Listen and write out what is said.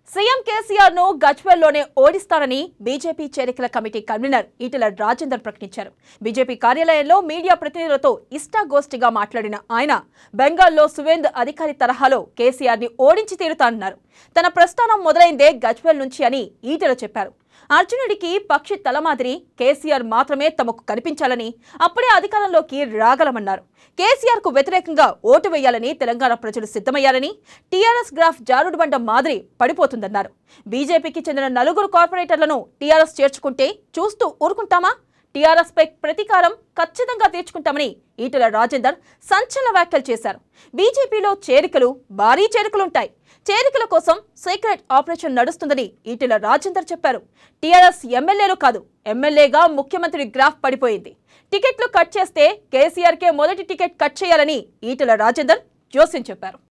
CM KCR ను గజ్వెల్లోనే ఓడిస్తారని బీజేపీ చేరికల కమిటీ కన్వీనర్ ఈటెల రాజేందర్ ప్రకటించారు బీజేపీ కార్యాలయంలో మీడియా ప్రతినిధులతో ఇష్టాగోష్ఠిగా మాట్లాడిన ఆయన బెంగాల్లో సువేంద్ అధికారి తరహాలో కేసీఆర్ ని ఓడించి తీరుతానన్నారు తన ప్రస్థానం మొదలైందే గజ్వెల్ నుంచి అని ఈటెల చెప్పారు అర్జునుడికి పక్షి తల మాదిరి కేసీఆర్ మాత్రమే తమకు కనిపించాలని అప్పుడే అధికారంలోకి రాగలమన్నారు కేసీఆర్ కు వ్యతిరేకంగా ఓటు వేయాలని తెలంగాణ ప్రజలు సిద్ధమయ్యారని టీఆర్ఎస్ గ్రాఫ్ జారుడు బండ మాదిరి పడిపోతుందన్నారు బీజేపీకి చెందిన నలుగురు కార్పొరేటర్లను టీఆర్ఎస్ చేర్చుకుంటే చూస్తూ ఊరుకుంటామా టీఆర్ఎస్ పై ప్రతీకారం ఖచ్చితంగా తీర్చుకుంటామని ఈటెల రాజేందర్ సంచలన వ్యాఖ్యలు చేశారు బీజేపీలో చేరికలు భారీ చేరికలుంటాయి చేరికల కోసం సీక్రెట్ ఆపరేషన్ నడుస్తుందని ఈటెల రాజేందర్ చెప్పారు టీఆర్ఎస్ ఎమ్మెల్యేలు కాదు ఎమ్మెల్యేగా ముఖ్యమంత్రి గ్రాఫ్ పడిపోయింది టికెట్లు కట్ చేస్తే కేసీఆర్కే మొదటి టికెట్ కట్ చేయాలని ఈటెల రాజేందర్ జోస్యం చెప్పారు